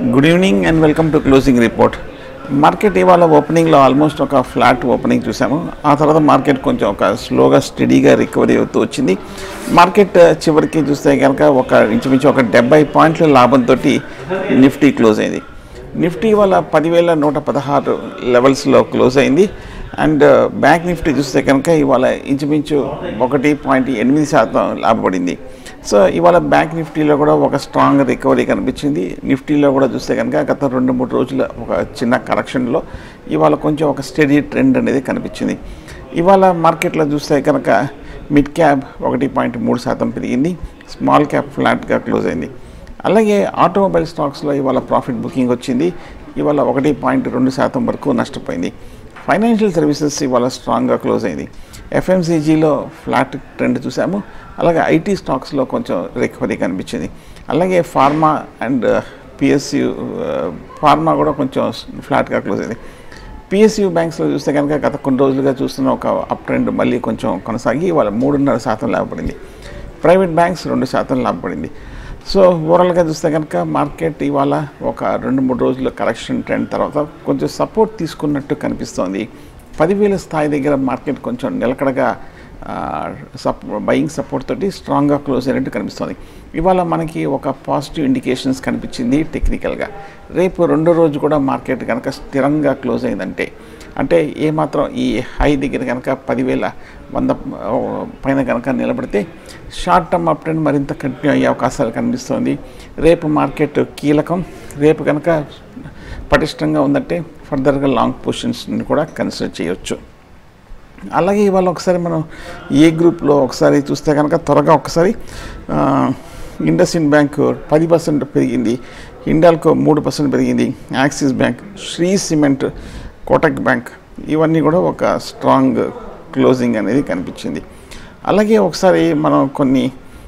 good evening and welcome to closing report market ఇవాళ ఓపెనింగ్లో almost ఒక ఫ్లాట్ ఓపెనింగ్ చూసాము ఆ తర్వాత మార్కెట్ కొంచెం ఒక స్లోగా స్టడీగా రికవరీ అవుతూ వచ్చింది మార్కెట్ చివరికి చూస్తే కనుక ఒక ఇంచుమించు ఒక డెబ్బై పాయింట్ల లాభంతో నిఫ్టీ క్లోజ్ అయింది నిఫ్టీ ఇవాళ పదివేల నూట పదహారు లెవెల్స్లో క్లోజ్ అయింది అండ్ బ్యాంక్ నిఫ్టీ చూస్తే కనుక ఇవాళ ఇంచుమించు ఒకటి పాయింట్ ఎనిమిది శాతం లాభపడింది సో ఇవాళ బ్యాంక్ నిఫ్టీలో కూడా ఒక స్ట్రాంగ్ రికవరీ కనిపించింది నిఫ్టీలో కూడా చూస్తే కనుక గత రెండు మూడు రోజుల ఒక చిన్న కరెక్షన్లో ఇవాళ కొంచెం ఒక స్టడీ ట్రెండ్ అనేది కనిపించింది ఇవాళ మార్కెట్లో చూస్తే కనుక మిడ్ క్యాప్ ఒకటి పాయింట్ మూడు శాతం పెరిగింది స్మాల్ క్యాప్ ఫ్లాట్గా క్లోజ్ అయింది అలాగే ఆటోమొబైల్ స్టాక్స్లో ఇవాళ ప్రాఫిట్ బుకింగ్ వచ్చింది ఇవాళ ఒకటి పాయింట్ రెండు శాతం వరకు నష్టపోయింది ఫైనాన్షియల్ సర్వీసెస్ ఇవాళ స్ట్రాంగ్గా క్లోజ్ అయింది ఎఫ్ఎంసీజీలో ఫ్లాట్ ట్రెండ్ చూసాము అలాగే ఐటీ స్టాక్స్లో కొంచెం రికవరీ కనిపించింది అలాగే ఫార్మా అండ్ పిఎస్యు ఫార్మా కూడా కొంచెం ఫ్లాట్గా క్లోజ్ అయింది పిఎస్యు బ్యాంక్స్లో చూస్తే కనుక గత కొన్ని రోజులుగా చూస్తున్న ఒక అప్ ట్రెండ్ మళ్ళీ కొంచెం కొనసాగి ఇవాళ మూడున్నర శాతం లాభపడింది ప్రైవేట్ బ్యాంక్స్ రెండు శాతం లాభపడింది సో ఓవరాల్గా చూస్తే కనుక మార్కెట్ ఇవాళ ఒక రెండు మూడు రోజుల కరెక్షన్ ట్రెండ్ తర్వాత కొంచెం సపోర్ట్ తీసుకున్నట్టు కనిపిస్తోంది పదివేల స్థాయి దగ్గర మార్కెట్ కొంచెం నిలకడగా సప్ బయింగ్ సపోర్ట్ తోటి స్ట్రాంగ్గా క్లోజ్ అయినట్టు కనిపిస్తుంది ఇవాళ మనకి ఒక పాజిటివ్ ఇండికేషన్స్ కనిపించింది టెక్నికల్గా రేపు రెండో రోజు కూడా మార్కెట్ కనుక స్థిరంగా క్లోజ్ అయిందంటే అంటే ఏమాత్రం ఈ హై దగ్గర కనుక పదివేల వంద పైన కనుక నిలబడితే షార్ట్ టర్మ్ అప్ ట్రెండ్ మరింత కంటిన్యూ అయ్యే అవకాశాలు కనిపిస్తుంది రేపు మార్కెట్ కీలకం రేపు కనుక పటిష్టంగా ఉందంటే ఫర్దర్గా లాంగ్ పొజిషన్స్ని కూడా కన్సిడర్ చేయొచ్చు అలాగే ఇవాళ ఒకసారి మనం ఏ గ్రూప్లో ఒకసారి చూస్తే కనుక త్వరగా ఒకసారి ఇండస్ ఇండ్ బ్యాంక్ పది పర్సెంట్ పెరిగింది ఇండాల్కో మూడు పర్సెంట్ పెరిగింది Axis bank Shree cement Kotak bank ఇవన్నీ కూడా ఒక స్ట్రాంగ్ క్లోజింగ్ అనేది కనిపించింది అలాగే ఒకసారి మనం కొన్ని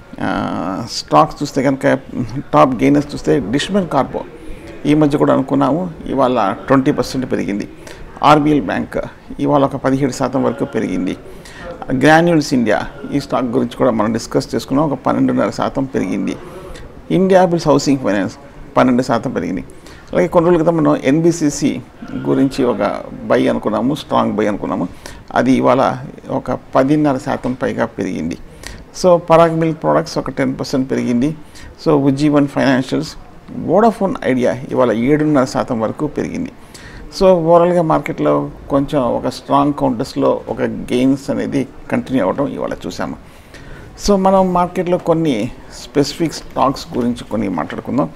స్టాక్స్ చూస్తే కనుక టాప్ గెయినర్స్ చూస్తే డిష్మెల్ కార్పో ఈ మధ్య కూడా అనుకున్నాము ఇవాళ ట్వంటీ పర్సెంట్ పెరిగింది ఆర్బిఎల్ బ్యాంక్ ఇవాళ ఒక పదిహేడు శాతం వరకు పెరిగింది గ్రాన్యూల్స్ ఇండియా ఈ స్టాక్ గురించి కూడా మనం డిస్కస్ చేసుకున్నాం ఒక పన్నెండున్నర శాతం పెరిగింది ఇండియా బిల్స్ హౌసింగ్ ఫైనాన్స్ పన్నెండు శాతం పెరిగింది అలాగే కొన్ని రోజుల క్రితం మనం ఎన్బిసిసి గురించి ఒక బై అనుకున్నాము స్ట్రాంగ్ బై అనుకున్నాము అది ఇవాళ ఒక పదిన్నర శాతం పైగా పెరిగింది సో పరాగ్ మిల్క్ ప్రోడక్ట్స్ ఒక టెన్ పర్సెంట్ పెరిగింది so Ujjivan financials Vodafone Idea ఇవాళ ఏడున్నర శాతం వరకు పెరిగింది సో ఓవరాల్గా మార్కెట్లో కొంచెం ఒక స్ట్రాంగ్ కౌంటర్స్లో ఒక గెయిన్స్ అనేది కంటిన్యూ అవ్వడం ఇవాళ చూసాము సో మనం మార్కెట్లో కొన్ని స్పెసిఫిక్ స్టాక్స్ గురించి కొన్ని మాట్లాడుకుందాం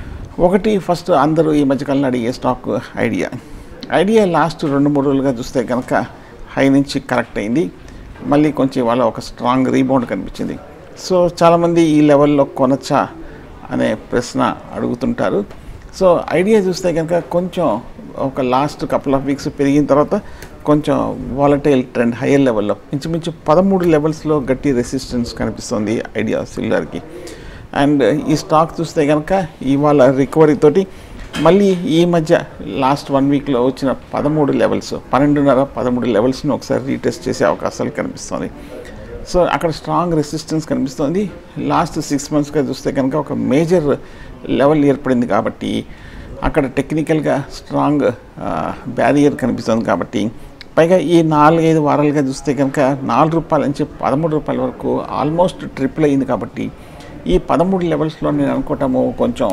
ఒకటి ఫస్ట్ అందరూ ఈ మధ్యకాలంలో అడిగే స్టాక్ ఐడియా ఐడియా లాస్ట్ రెండు మూడు రోజులుగా చూస్తే కనుక హై నుంచి కరెక్ట్ అయింది మళ్ళీ కొంచెం ఇవాళ ఒక స్ట్రాంగ్ రీబౌండ్ కనిపించింది సో చాలామంది ఈ లెవెల్లో కొనచ్చా అనే ప్రశ్న అడుగుతుంటారు సో ఐడియా చూస్తే కనుక కొంచెం ఒక లాస్ట్ కపుల్ ఆఫ్ వీక్స్ పెరిగిన తర్వాత కొంచెం వాలటైల్ ట్రెండ్ హయ్యర్ లెవెల్లో ఇంచుమించు పదమూడు లెవెల్స్లో గట్టి రెసిస్టెన్స్ కనిపిస్తుంది ఐడియా సిల్వర్కి అండ్ ఈ స్టాక్ చూస్తే కనుక ఇవాళ రికవరీ తోటి మళ్ళీ ఈ మధ్య లాస్ట్ వన్ వీక్లో వచ్చిన పదమూడు లెవెల్స్ పన్నెండున్నర పదమూడు లెవెల్స్ని ఒకసారి రీటెస్ట్ చేసే అవకాశాలు కనిపిస్తుంది సో అక్కడ స్ట్రాంగ్ రెసిస్టెన్స్ కనిపిస్తుంది లాస్ట్ సిక్స్ మంత్స్గా చూస్తే కనుక ఒక మేజర్ లెవెల్ ఏర్పడింది కాబట్టి అక్కడ టెక్నికల్గా స్ట్రాంగ్ బ్యారియర్ కనిపిస్తుంది కాబట్టి పైగా ఈ నాలుగైదు వారాలుగా చూస్తే కనుక నాలుగు రూపాయల నుంచి పదమూడు రూపాయల వరకు ఆల్మోస్ట్ ట్రిపుల్ అయింది కాబట్టి ఈ పదమూడు లెవెల్స్లో నేను అనుకోవటము కొంచెం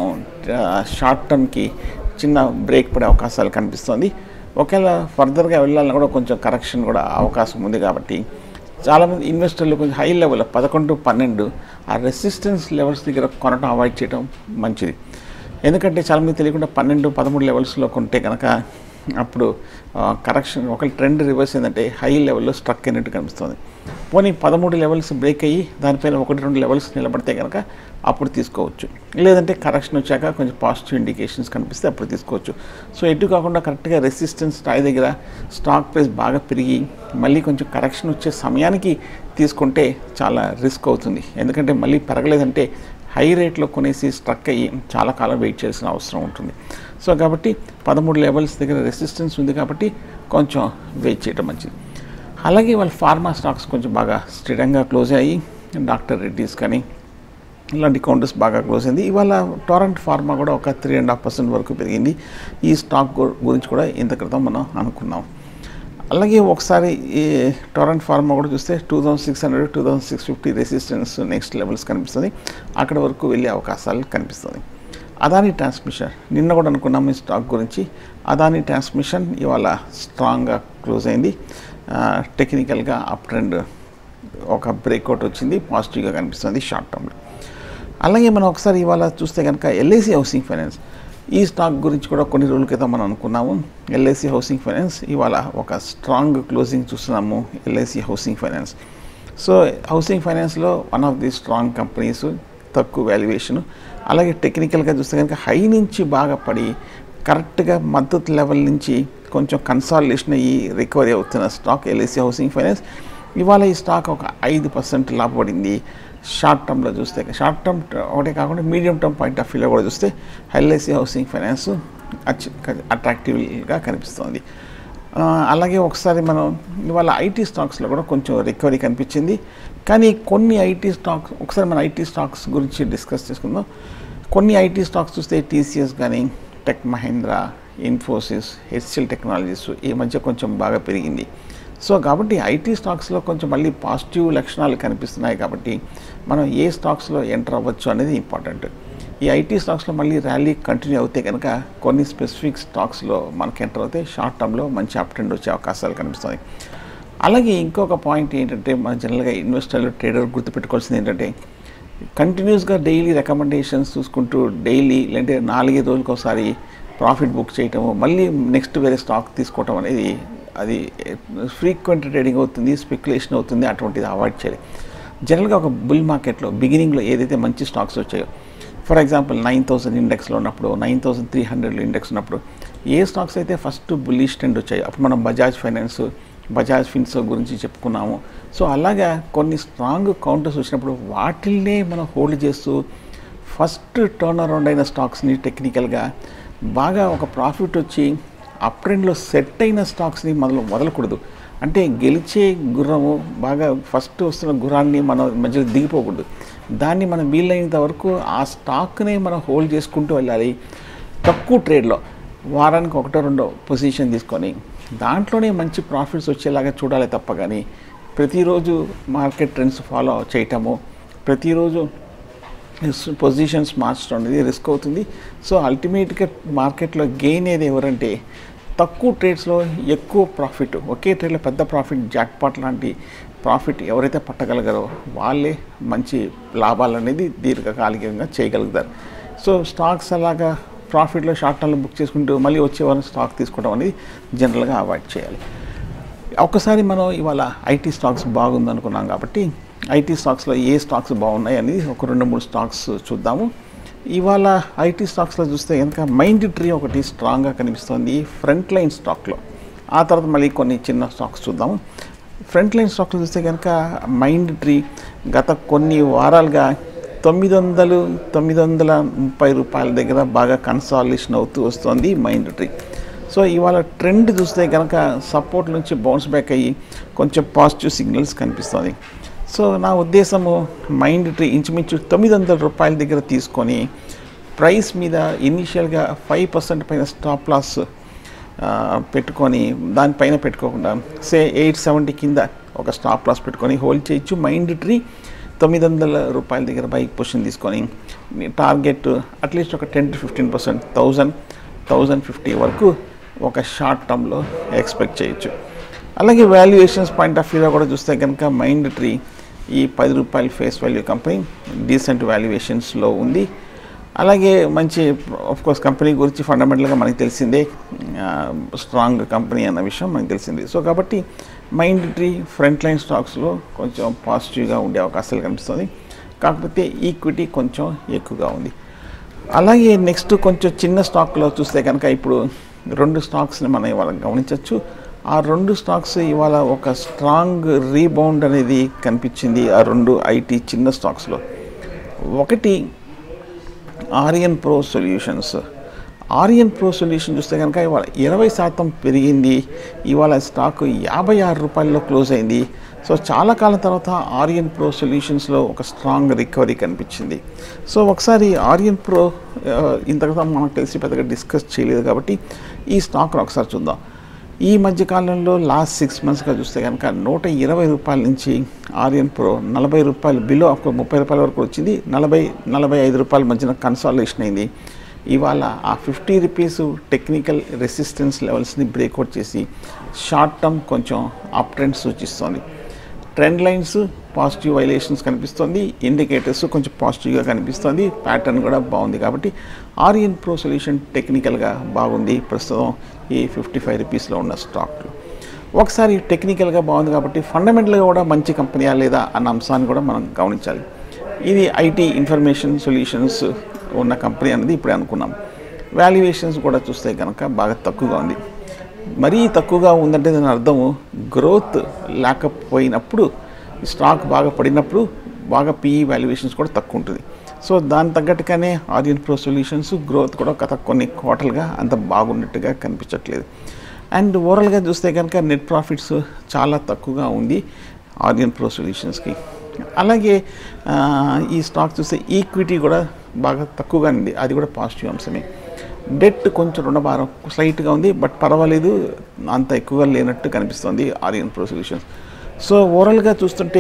షార్ట్ టర్మ్కి చిన్న బ్రేక్ పడే అవకాశాలు కనిపిస్తుంది ఒకవేళ ఫర్దర్గా వెళ్ళాలని కూడా కొంచెం కరెక్షన్ కూడా అవకాశం ఉంది కాబట్టి చాలామంది ఇన్వెస్టర్లు కొంచెం హై లెవెల్ పదకొండు పన్నెండు ఆ రెసిస్టెన్స్ లెవెల్స్ దగ్గర కొనడం అవాయిడ్ చేయడం మంచిది ఎందుకంటే చాలామంది తెలియకుండా పన్నెండు పదమూడు లెవెల్స్లో కొంటే కనుక అప్పుడు కరెక్షన్ ఒక ట్రెండ్ రివర్స్ ఏంటంటే హై లెవెల్లో స్ట్రక్ అయినట్టు కనిపిస్తుంది పోనీ పదమూడు లెవెల్స్ బ్రేక్ అయ్యి దానిపైన ఒకటి రెండు లెవెల్స్ నిలబడితే కనుక అప్పుడు తీసుకోవచ్చు లేదంటే కరెక్షన్ వచ్చాక కొంచెం పాజిటివ్ ఇండికేషన్స్ కనిపిస్తే అప్పుడు తీసుకోవచ్చు సో ఎటు కాకుండా కరెక్ట్గా రెసిస్టెన్స్ స్థాయి దగ్గర స్టాక్ ప్రైస్ బాగా పెరిగి మళ్ళీ కొంచెం కరెక్షన్ వచ్చే సమయానికి తీసుకుంటే చాలా రిస్క్ అవుతుంది ఎందుకంటే మళ్ళీ పెరగలేదంటే హై రేట్లో కొనేసి స్ట్రక్ అయ్యి చాలా కాలం వెయిట్ చేయాల్సిన అవసరం ఉంటుంది సో కాబట్టి పదమూడు లెవెల్స్ దగ్గర రెసిస్టెన్స్ ఉంది కాబట్టి కొంచెం వెయిట్ చేయడం మంచిది అలాగే వాళ్ళ ఫార్మా స్టాక్స్ కొంచెం బాగా స్థిరంగా క్లోజ్ అయ్యి డాక్టర్ రెడ్డీస్ కానీ ఇలాంటి కౌంటర్స్ బాగా క్లోజ్ అయింది ఇవాళ టొరంట్ ఫార్మా కూడా ఒక త్రీ అండ్ హాఫ్ పర్సెంట్ వరకు పెరిగింది ఈ స్టాక్ గు- గురించి కూడా ఇంత క్రితం మనం అనుకున్నాం అలాగే ఒకసారి ఈ టొరంట్ ఫార్మా కూడా చూస్తే two thousand six hundred two thousand six fifty resistance next levels కనిపిస్తుంది అక్కడ వరకు వెళ్ళే అవకాశాలు కనిపిస్తుంది అదాని ట్రాన్స్మిషన్ నిన్న కూడా అనుకున్నాం ఈ స్టాక్ గురించి అదాని ట్రాన్స్మిషన్ ఇవాళ స్ట్రాంగ్గా క్లోజ్ అయింది టెక్నికల్గా అప్ ట్రెండ్ ఒక బ్రేక్అవుట్ వచ్చింది పాజిటివ్గా కనిపిస్తుంది షార్ట్ టర్మ్లో అలాగే మనం ఒకసారి ఇవాళ చూస్తే కనుక ఎల్ఐసి హౌసింగ్ ఫైనాన్స్ ఈ స్టాక్ గురించి కూడా కొన్ని రోజుల క్రితం మనం అనుకున్నాము ఎల్ఐసి హౌసింగ్ ఫైనాన్స్ ఇవాళ ఒక స్ట్రాంగ్ క్లోజింగ్ చూస్తున్నాము LIC housing finance so housing ఫైనాన్స్లో one of the strong companies తక్కువ వాల్యుయేషన్ అలాగే టెక్నికల్గా చూస్తే కనుక హై నుంచి బాగా పడి కరెక్ట్గా మద్దతు లెవెల్ నుంచి కొంచెం కన్సాలిడేషన్ అయ్యి రికవరీ అవుతున్న స్టాక్ ఎల్ఐసి హౌసింగ్ ఫైనాన్స్ ఇవాళ ఈ స్టాక్ ఒక ఐదు పర్సెంట్ లాభపడింది షార్ట్ టర్మ్లో చూస్తే షార్ట్ టర్మ్ ఒకటే కాకుండా మీడియం టర్మ్ పాయింట్ ఆఫ్ వ్యూలో కూడా చూస్తే ఎల్ఐసి హౌసింగ్ ఫైనాన్స్ అట్రాక్టివ్గా కనిపిస్తుంది ఆ, అలాగే ఒకసారి మనం ఇవాళ ఐటీ స్టాక్స్లో కూడా కొంచెం రికవరీ కనిపించింది కానీ కొన్ని ఐటీ స్టాక్స్ ఒకసారి మన ఐటీ స్టాక్స్ గురించి డిస్కస్ చేసుకుందాం కొన్ని ఐటీ స్టాక్స్ చూస్తే టీసీఎస్ కానీ tech Mahindra Infosys HCL technologies ఈ మధ్య కొంచెం బాగా పెరిగింది సో కాబట్టి ఐటీ స్టాక్స్లో కొంచెం మళ్ళీ పాజిటివ్ లక్షణాలు కనిపిస్తున్నాయి కాబట్టి మనం ఏ స్టాక్స్లో ఎంటర్ అవ్వచ్చు అనేది ఇంపార్టెంట్ ఈ ఐటీ స్టాక్స్లో మళ్ళీ ర్యాలీ కంటిన్యూ అవుతే కనుక కొన్ని స్పెసిఫిక్ స్టాక్స్లో మనకి ఎంటర్ అవుతే షార్ట్ టర్మ్లో మంచి అప్ ట్రెండ్ వచ్చే అవకాశాలు కనిపిస్తాయి అలాగే ఇంకొక పాయింట్ ఏంటంటే మన జనరల్గా ఇన్వెస్టర్లు ట్రేడర్ గుర్తుపెట్టుకోవాల్సింది ఏంటంటే కంటిన్యూస్గా డైలీ రికమెండేషన్స్ చూసుకుంటూ డైలీ లేదంటే నాలుగైదు రోజులకు ఒకసారి ప్రాఫిట్ బుక్ చేయటము మళ్ళీ నెక్స్ట్ వేరే స్టాక్ తీసుకోవటం అనేది అది ఫ్రీక్వెంట్ ట్రేడింగ్ అవుతుంది స్పెక్యులేషన్ అవుతుంది అటువంటిది అవాయిడ్ చేయాలి జనరల్గా ఒక బుల్ మార్కెట్లో బిగినింగ్లో ఏదైతే మంచి స్టాక్స్ వచ్చాయో ఫర్ ఎగ్జాంపుల్ నైన్ థౌసండ్ ఇండెక్స్లో ఉన్నప్పుడు నైన్ థౌసండ్ త్రీ హండ్రెడ్లో ఇండెక్స్ ఉన్నప్పుడు ఏ స్టాక్స్ అయితే ఫస్ట్ బుల్లిష్ ట్రెండ్ వచ్చాయో అప్పుడు మనం బజాజ్ ఫైనాన్స్ బజాజ్ ఫిన్స్ గురించి చెప్పుకున్నాము సో అలాగా కొన్ని స్ట్రాంగ్ కౌంటర్స్ వచ్చినప్పుడు వాటిల్నే మనం హోల్డ్ చేస్తూ ఫస్ట్ టర్న్ అరౌండ్ అయిన స్టాక్స్ని టెక్నికల్గా బాగా ఒక ప్రాఫిట్ వచ్చి అప్ ట్రెండ్లో సెట్ అయిన స్టాక్స్ని మొదలు వదలకూడదు అంటే గెలిచే గుర్రము బాగా ఫస్ట్ వస్తున్న గుర్రాన్ని మనం మధ్యలో దిగిపోకూడదు దాన్ని మనం వీలైనంత వరకు ఆ స్టాక్నే మనం హోల్డ్ చేసుకుంటూ వెళ్ళాలి తక్కువ ట్రేడ్లో వారానికి ఒకటో రెండో పొజిషన్ తీసుకొని దాంట్లోనే మంచి ప్రాఫిట్స్ వచ్చేలాగా చూడాలి తప్ప కానీ ప్రతిరోజు మార్కెట్ ట్రెండ్స్ ఫాలో చేయటము ప్రతిరోజు పొజిషన్స్ మార్చడం అనేది రిస్క్ అవుతుంది సో అల్టిమేట్గా మార్కెట్లో గెయిన్ ఏది ఎవరంటే తక్కువ ట్రేడ్స్లో ఎక్కువ ప్రాఫిట్ ఒకే ట్రేడ్లో పెద్ద ప్రాఫిట్ జాక్పాట్ లాంటి ప్రాఫిట్ ఎవరైతే పట్టగలగారో వాళ్ళే మంచి లాభాలు అనేది దీర్ఘకాలికంగా చేయగలుగుతారు సో స్టాక్స్ అలాగా ప్రాఫిట్లో షార్ట్ టర్మ్లో బుక్ చేసుకుంటూ మళ్ళీ వచ్చే వారం స్టాక్ తీసుకోవడం అనేది జనరల్గా అవాయిడ్ చేయాలి ఒక్కసారి మనం ఇవాళ ఐటీ స్టాక్స్ బాగుంది అనుకున్నాం కాబట్టి ఐటీ స్టాక్స్లో ఏ స్టాక్స్ బాగున్నాయి అనేది ఒక రెండు మూడు స్టాక్స్ చూద్దాము ఇవాళ ఐటీ స్టాక్స్లో చూస్తే కనుక మైండ్ ట్రీ ఒకటి స్ట్రాంగ్గా కనిపిస్తుంది ఫ్రంట్ లైన్ స్టాక్లో ఆ తర్వాత మళ్ళీ కొన్ని చిన్న స్టాక్స్ చూద్దాము ఫ్రంట్ లైన్ స్టాక్లో చూస్తే కనుక మైండ్ ట్రీ గత కొన్ని వారాలుగా తొమ్మిది వందలు తొమ్మిది వందల ముప్పై రూపాయల దగ్గర బాగా కన్సాలిడేషన్ అవుతూ వస్తుంది మైండ్ ట్రీ సో ఇవాళ ట్రెండ్ చూస్తే కనుక సపోర్ట్ నుంచి బౌన్స్ బ్యాక్ అయ్యి కొంచెం పాజిటివ్ సిగ్నల్స్ కనిపిస్తుంది సో నా ఉద్దేశము మైండ్ ట్రీ ఇంచుమించు తొమ్మిది వందల రూపాయల దగ్గర తీసుకొని ప్రైస్ మీద ఇనీషియల్గా ఫైవ్ పర్సెంట్ పైన స్టాప్ లాస్ పెట్టుకొని దానిపైన పెట్టుకోకుండా సే ఎయిట్ సెవెంటీ కింద ఒక స్టాప్ లాస్ పెట్టుకొని హోల్డ్ చేయొచ్చు మైండ్ ట్రీ తొమ్మిది వందల రూపాయల దగ్గర బైక్ పొజిషన్ తీసుకొని టార్గెట్ అట్లీస్ట్ ఒక ten to fifteen percent thousand thousand fifty వరకు ఒక షార్ట్ టర్మ్లో ఎక్స్పెక్ట్ చేయొచ్చు అలాగే వాల్యుయేషన్స్ పాయింట్ ఆఫ్ వ్యూలో కూడా చూస్తే కనుక మైండ్ ట్రీ ఈ పది రూపాయల ఫేస్ వాల్యూ కంపెనీ డీసెంట్ వాల్యుయేషన్స్లో ఉంది అలాగే మంచి కోర్స్ కంపెనీ గురించి ఫండమెంటల్గా మనకి తెలిసిందే స్ట్రాంగ్ కంపెనీ అన్న విషయం మనకి తెలిసింది సో కాబట్టి మైండ్ ట్రీ ఫ్రంట్ లైన్ స్టాక్స్లో కొంచెం పాజిటివ్గా ఉండే అవకాశాలు కనిపిస్తుంది కాకపోతే ఈక్విటీ కొంచెం ఎక్కువగా ఉంది అలాగే నెక్స్ట్ కొంచెం చిన్న స్టాక్లో చూస్తే కనుక ఇప్పుడు రెండు స్టాక్స్ని మనం ఇవాళ గమనించవచ్చు ఆ రెండు స్టాక్స్ ఇవాళ ఒక స్ట్రాంగ్ రీబౌండ్ అనేది కనిపించింది ఆ రెండు ఐటీ చిన్న స్టాక్స్లో ఒకటి Aurionpro solutions Aurionpro solution చూస్తే కనుక ఇవాళ ఇరవై శాతం పెరిగింది ఇవాళ స్టాక్ యాభై ఆరు రూపాయల్లో క్లోజ్ అయింది సో చాలా కాలం తర్వాత ఆర్యన్ ప్రో సొల్యూషన్స్లో ఒక స్ట్రాంగ్ రికవరీ కనిపించింది సో ఒకసారి ఆర్యన్ ప్రో ఆ, ఇంతకుదా మనకు తెలిసి పెద్దగా డిస్కస్ చేయలేదు కాబట్టి ఈ స్టాక్ను ఒకసారి చూద్దాం ఈ మధ్య కాలంలో లాస్ట్ సిక్స్ మంత్స్గా చూస్తే కనుక నూట ఇరవై రూపాయల నుంచి ఆర్యన్ ప్రో నలభై రూపాయలు బిలో ఒక ముప్పై రూపాయల వరకు వచ్చింది నలభై నలభై ఐదు రూపాయల మధ్యన కన్సాలేషన్ అయింది ఇవాళ ఆ ఫిఫ్టీ రూపీస్ టెక్నికల్ రెసిస్టెన్స్ లెవెల్స్ని బ్రేక్అవుట్ చేసి షార్ట్ టర్మ్ కొంచెం అప్ ట్రెండ్ సూచిస్తోంది ట్రెండ్ లైన్స్ పాజిటివ్ వైలేషన్స్ కనిపిస్తుంది ఇండికేటర్స్ కొంచెం పాజిటివ్గా కనిపిస్తుంది ప్యాటర్న్ కూడా బాగుంది కాబట్టి ఆర్యన్ ప్రో సొల్యూషన్ టెక్నికల్గా బాగుంది ప్రస్తుతం ఈ ఫిఫ్టీ ఫైవ్ రూపీస్లో ఉన్న స్టాక్లు ఒకసారి టెక్నికల్గా బాగుంది కాబట్టి ఫండమెంటల్గా కూడా మంచి కంపెనీయా లేదా అన్న అంశాన్ని కూడా మనం గమనించాలి ఇది ఐటీ ఇన్ఫర్మేషన్ సొల్యూషన్స్ ఉన్న కంపెనీ అనేది ఇప్పుడే అనుకున్నాం వాల్యుయేషన్స్ కూడా చూస్తే కనుక బాగా తక్కువగా ఉంది మరీ తక్కువగా ఉందంటే దాని అర్థము గ్రోత్ లేకపోయినప్పుడు స్టాక్ బాగా పడినప్పుడు బాగా పీఈ వాల్యుయేషన్స్ కూడా తక్కువ ఉంటుంది సో దాని తగ్గట్టుగానే ఆర్యన్ ప్రో సొల్యూషన్స్ గ్రోత్ కూడా గత కొన్ని క్వార్టర్గా అంత బాగున్నట్టుగా కనిపించట్లేదు అండ్ ఓవరాల్గా చూస్తే కనుక నెట్ ప్రాఫిట్స్ చాలా తక్కువగా ఉంది ఆర్యన్ ప్రో సొల్యూషన్స్కి అలాగే ఆ, ఈ స్టాక్ చూస్తే ఈక్విటీ కూడా బాగా తక్కువగా ఉంది అది కూడా పాజిటివ్ అంశమే డెట్ కొంచెం రుణభారం స్లైట్గా ఉంది బట్ పర్వాలేదు అంత ఎక్కువగా లేనట్టు కనిపిస్తుంది ఆర్యన్ ప్రో సొల్యూషన్స్ సో ఓవరాల్గా చూస్తుంటే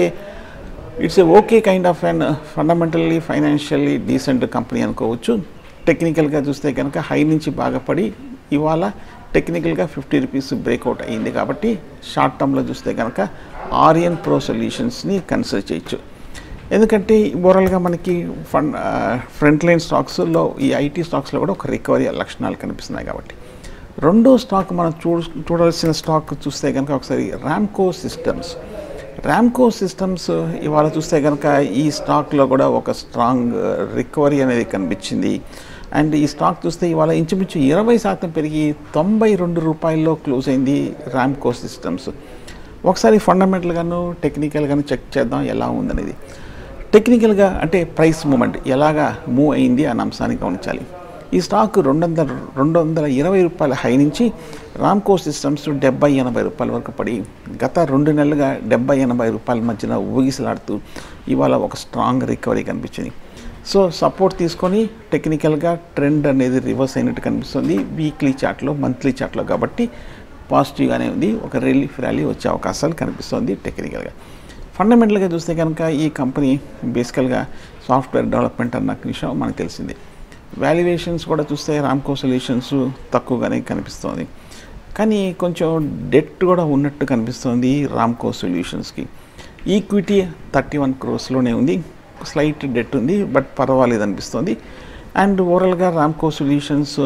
it's a okay kind of and fundamentally financially decent company అనుకోవచ్చు టెక్నికల్గా చూస్తే కనుక హై నుంచి బాగా పడి ఇవాళ టెక్నికల్గా ఫిఫ్టీ రూపీస్ బ్రేక్అవుట్ అయింది కాబట్టి షార్ట్ టర్మ్లో చూస్తే కనుక ఆర్యన్ ప్రో సొల్యూషన్స్ని కన్సిడర్ చేయొచ్చు ఎందుకంటే ఓవరాల్గా మనకి ఫండ్ ఫ్రంట్ లైన్ స్టాక్స్లో ఈ ఐటీ స్టాక్స్లో కూడా ఒక రికవరీ లక్షణాలు కనిపిస్తున్నాయి కాబట్టి రెండో స్టాక్ మనం చూ చూడాల్సిన స్టాక్ చూస్తే కనుక ఒకసారి ర్యామ్కో సిస్టమ్స్ ర్యామ్కో సిస్టమ్స్ ఇవాళ చూస్తే కనుక ఈ స్టాక్లో కూడా ఒక స్ట్రాంగ్ రికవరీ అనేది కనిపించింది అండ్ ఈ స్టాక్ చూస్తే ఇవాళ ఇంచుమించు ఇరవై శాతం పెరిగి తొంభై రెండు రూపాయల్లో క్లోజ్ అయింది ర్యామ్కో సిస్టమ్స్ ఒకసారి ఫండమెంటల్గాను టెక్నికల్గాను చెక్ చేద్దాం ఎలా ఉందనేది టెక్నికల్గా అంటే ప్రైస్ మూమెంట్ ఎలాగా మూవ్ అయింది అన్న అంశాన్ని గమనించాలి ఈ స్టాక్ రెండు వందల రెండు వందల ఇరవై రూపాయల హై నుంచి రామ్కో సిస్టమ్స్ డెబ్బై ఎనభై రూపాయల వరకు పడి గత రెండు నెలలుగా డెబ్బై ఎనభై రూపాయల మధ్యన ఊగిసలాడుతూ ఇవాళ ఒక స్ట్రాంగ్ రికవరీ కనిపించింది సో సపోర్ట్ తీసుకొని టెక్నికల్గా ట్రెండ్ అనేది రివర్స్ అయినట్టు కనిపిస్తుంది వీక్లీ చార్ట్లో మంత్లీ చార్ట్లో కాబట్టి పాజిటివ్గానే ఉంది ఒక రిలీఫ్ ర్యాలీ వచ్చే అవకాశాలు కనిపిస్తుంది టెక్నికల్గా ఫండమెంటల్గా చూస్తే కనుక ఈ కంపెనీ బేసికల్గా సాఫ్ట్వేర్ డెవలప్మెంట్ అన్న విషయం మనకు తెలిసింది వాల్యుయేషన్స్ కూడా చూస్తే రామ్కో సొల్యూషన్స్ తక్కువగానే కనిపిస్తుంది కానీ కొంచెం డెట్ కూడా ఉన్నట్టు కనిపిస్తుంది రామ్కో సొల్యూషన్స్కి ఈక్విటీ థర్టీ వన్ క్రోర్స్లోనే ఉంది స్లైట్ డెట్ ఉంది బట్ పర్వాలేదు అనిపిస్తుంది అండ్ ఓవరాల్గా రామ్కో సొల్యూషన్స్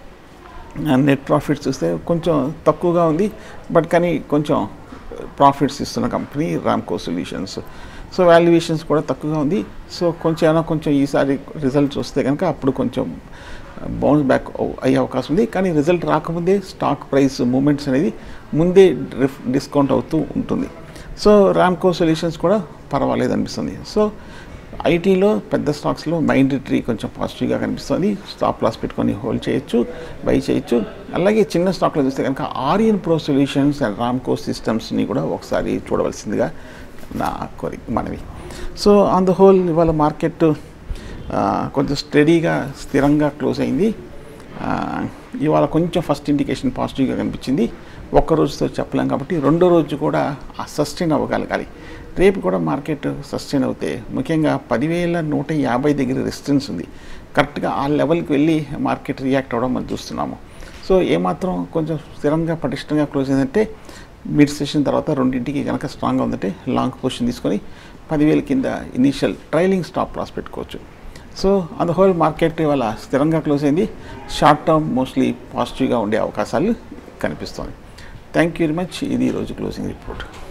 నెట్ ప్రాఫిట్స్ చూస్తే కొంచెం తక్కువగా ఉంది బట్ కానీ కొంచెం ప్రాఫిట్స్ ఇస్తున్న company Ramco solutions so valuations కూడా తక్కువగా ఉంది సో కొంచెం ఏమైనా కొంచెం ఈసారి రిజల్ట్స్ వస్తే కనుక అప్పుడు కొంచెం బౌన్స్ బ్యాక్ అయ్యే అవకాశం ఉంది కానీ రిజల్ట్ రాకముందే స్టాక్ ప్రైస్ మూమెంట్స్ అనేది ముందే డిస్కౌంట్ అవుతూ ఉంటుంది సో రామ్కో సొల్యూషన్స్ కూడా పర్వాలేదు అనిపిస్తుంది సో ఐటీలో పెద్ద స్టాక్స్లో మైండ్ ట్రీ కొంచెం పాజిటివ్గా కనిపిస్తుంది స్టాప్ లాస్ పెట్టుకొని హోల్డ్ చేయొచ్చు బై చేయొచ్చు అలాగే చిన్న స్టాక్లో చూస్తే కనుక Aurionpro solutions and Ramco సిస్టమ్స్ని కూడా ఒకసారి చూడవలసిందిగా నా కోరిక మనవి సో ఆన్ ద హోల్ ఇవాళ మార్కెట్ కొంచెం స్టడీగా స్థిరంగా క్లోజ్ అయింది ఆ, ఇవాళ కొంచెం ఫస్ట్ ఇండికేషన్ పాజిటివ్గా కనిపించింది ఒక్క రోజుతో చెప్పలేం కాబట్టి రెండో రోజు కూడా సస్టైన్ అవ్వగలగాలి రేపు కూడా మార్కెట్ సస్టైన్ అవుతే ముఖ్యంగా పదివేల నూట యాభై దగ్గర రెసిస్టెన్స్ ఉంది కరెక్ట్గా ఆ లెవెల్కి వెళ్ళి మార్కెట్ రియాక్ట్ అవ్వడం మనం చూస్తున్నాము సో ఏమాత్రం కొంచెం స్థిరంగా పటిష్టంగా క్లోజ్ అయిందంటే మిడ్ సెషన్ తర్వాత రెండింటికి కనుక స్ట్రాంగ్గా ఉందంటే లాంగ్ పొజిషన్ తీసుకొని పదివేల కింద ఇనీషియల్ ట్రైలింగ్ స్టాప్ లాస్ పెట్టుకోవచ్చు so on the whole market ఇవాళ స్థిరంగా క్లోజ్ అయింది షార్ట్ టర్మ్ మోస్ట్లీ పాజిటివ్గా ఉండే అవకాశాలు కనిపిస్తుంది థ్యాంక్ యూ వెరీ మచ్ ఇది ఈరోజు క్లోజింగ్ రిపోర్ట్